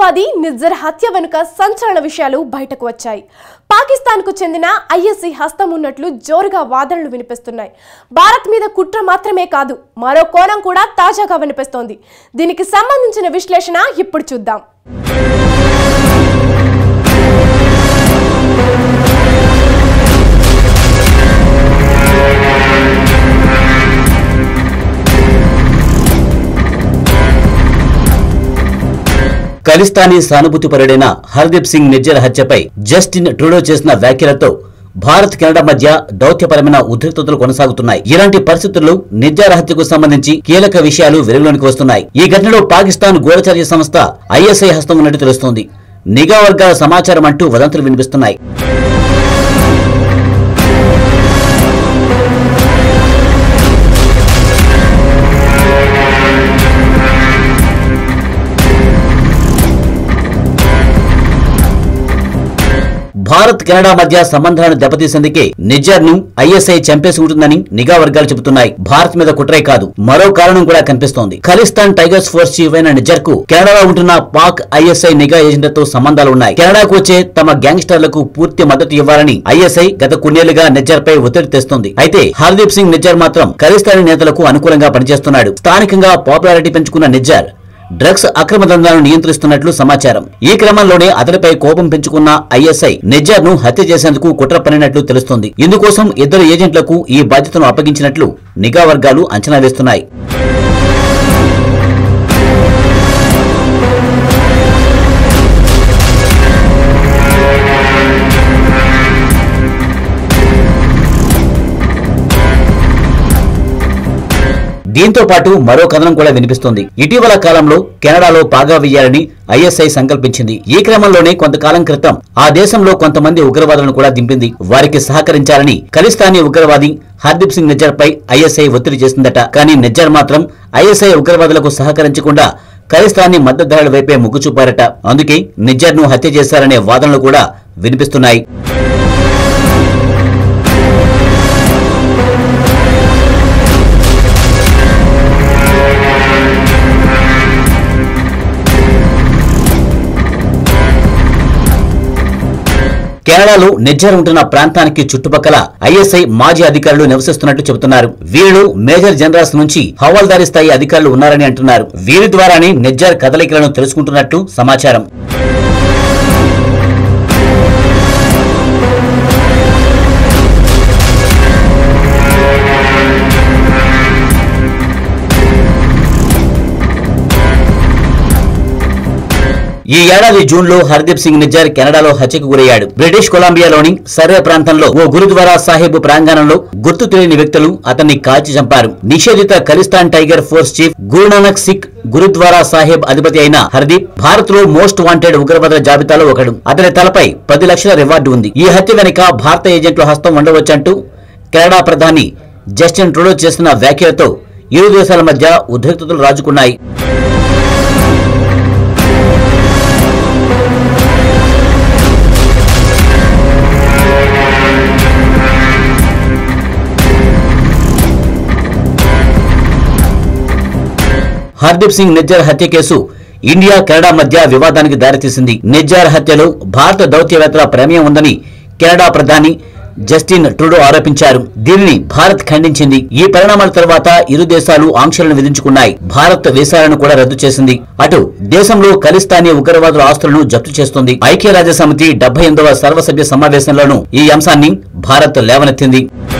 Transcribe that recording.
ఉగ్రవాది నిజ్జర్ హత్య వెనుక సంచలన విషయాలు బయటకు వచ్చాయి పాకిస్తాన్కు చెందిన ఐఎస్సి హస్తం ఉన్నట్లు జోరుగా వాదనలు వినిపిస్తున్నాయి భారత్ మీద కుట్ర మాత్రమే కాదు మరో కోణం కూడా తాజాగా వినిపిస్తోంది దీనికి సంబంధించిన విశ్లేషణ ఇప్పుడు చూద్దాం ఖలిస్తానీ సానుభూతి పరుడైన హర్దీప్ సింగ్ నిజ్జర్ హత్యపై జస్టిన్ ట్రూడో చేసిన వ్యాఖ్యలతో భారత్ కెనడా మధ్య దౌత్యపరమైన ఉద్రిక్తతలు కొనసాగుతున్నాయి ఇలాంటి పరిస్థితుల్లో నిజ్జార్ హత్యకు సంబంధించి కీలక విషయాలు వెలుగులోనికి వస్తున్నాయి ఈ ఘటనలో పాకిస్తాన్ గూఢచర్య సంస్థ ఐఎస్ఐ హస్తం ఉన్నట్టు తెలుస్తోంది నిఘా వర్గాల సమాచారం అంటూ వదంతులు వినిపిస్తున్నాయి భారత్ కెనడా మధ్య సంబంధాలను దెబ్బతీసేందుకే నిజ్జర్ ను ఐఎస్ఐ చంపేసి ఉంటుందని నిఘా వర్గాలు చెబుతున్నాయి భారత్ మీద కుట్రే కాదు మరో కారణం కూడా కనిపిస్తోంది ఖలిస్తాన్ టైగర్స్ ఫోర్స్ చీఫ్ అయిన నిజ్జర్ కు కెనడాలో ఉంటున్న పాక్ ఐఎస్ఐ నిఘా ఏజెంట్లతో సంబంధాలు ఉన్నాయి కెనడాకు వచ్చే తమ గ్యాంగ్స్టర్లకు పూర్తి మద్దతు ఇవ్వాలని ఐఎస్ఐ గత కొన్నేళ్లుగా నిజ్జర్ పై ఒత్తిడి తెస్తుంది అయితే హర్దీప్ సింగ్ నిజ్జర్ మాత్రం ఖలిస్తానీ నేతలకు అనుకూలంగా పనిచేస్తున్నాడు స్థానికంగా పాపులారిటీ పెంచుకున్న నిజ్జర్ డ్రగ్స్ అక్రమ దందాలను నియంత్రిస్తున్నట్లు సమాచారం ఈ క్రమంలోనే అతడిపై కోపం పెంచుకున్న ఐఎస్ఐ నిజ్జర్ ను హత్య చేసేందుకు కుట్ర పనినట్లు తెలుస్తోంది ఇందుకోసం ఇద్దరు ఏజెంట్లకు ఈ బాధ్యతను అప్పగించినట్లు నిఘా వర్గాలు అంచనా వేస్తున్నాయి దీంతో పాటు మరో కథనం కూడా వినిపిస్తోంది ఇటీవల కాలంలో కెనడాలో పాగా వేయాలని ఐఎస్ఐ సంకల్పించింది ఈ క్రమంలోనే కొంతకాలం క్రితం ఆ దేశంలో కొంతమంది ఉగ్రవాదులను కూడా దింపింది వారికి సహకరించాలని ఖలిస్తానీ ఉగ్రవాది హర్దీప్ సింగ్ నిజ్జర్ పై ఐఎస్ఐ ఒత్తిడి చేసిందట కానీ నిజ్జర్ మాత్రం ఐఎస్ఐ ఉగ్రవాదులకు సహకరించకుండా ఖలిస్తానీ మద్దతుదారుల వైపే మొగ్గు చూపారట అందుకే నిజ్జర్ ను హత్య చేశారనే వాదనలు కూడా వినిపిస్తున్నాయి కేరళలో నిజ్జర్ ఉంటున్న ప్రాంతానికి చుట్టుపక్కల ఐఎస్ఐ మాజీ అధికారులు నివసిస్తున్నట్టు చెబుతున్నారు వీళ్ళు మేజర్ జనరల్స్ నుంచి హవాల్దారీ స్థాయి అధికారులు ఉన్నారని అంటున్నారు వీరి ద్వారానే నిజ్జర్ కదలికలను తెలుసుకుంటున్నట్టు సమాచారం ఈ ఏడాది జూన్ లో హర్దీప్ సింగ్ నిజ్జర్ కెనడాలో హత్యకు గురయ్యాడు బ్రిటిష్ కొలంబియాలోని సర్వే ప్రాంతంలో ఓ గురుద్వారా సాహిబ్ ప్రాంగణంలో గుర్తు తెలియని వ్యక్తులు అతన్ని కాల్చి చంపారు నిషేధిత Khalistan tiger force chief Guru Nanak Sikh gurdwara Sahib అధిపతి అయిన హర్దీప్ భారత్ లో మోస్ట్ వాంటెడ్ ఉగ్రవాదుల జాబితాలో ఒకడు అతని తలపై పది లక్షల రివార్డు ఉంది ఈ హత్య వెనుక భారత ఏజెంట్ల హస్తం ఉండవచ్చంటూ కెనడా ప్రధాని జస్టిన్ ట్రూడో చేసిన వ్యాఖ్యలతో ఇరు దేశాల మధ్య ఉద్రిక్తతలు రాజుకున్నాయి హర్దీప్ సింగ్ నిజ్జర్ హత్య కేసు ఇండియా కెనడా మధ్య వివాదానికి దారితీసింది నిజ్జర్ హత్యలో భారత దౌత్యవేత్తల ప్రమేయం ఉందని కెనడా ప్రధాని జస్టిన్ ట్రూడో ఆరోపించారు దీనిని భారత్ ఖండించింది ఈ పరిణామాల తర్వాత ఇరు దేశాలు ఆంక్షలను విధించుకున్నాయి భారత్ వీసాలను కూడా రద్దు చేసింది అటు దేశంలో ఖలిస్తానీ ఉగ్రవాదుల ఆస్తులను జప్తు చేస్తుంది ఐక్యరాజ్య సమితి డెబ్బై ఎనిమిదవ సర్వసభ్య సమావేశంలోనూ ఈ అంశాన్ని భారత్ లేవనెత్తింది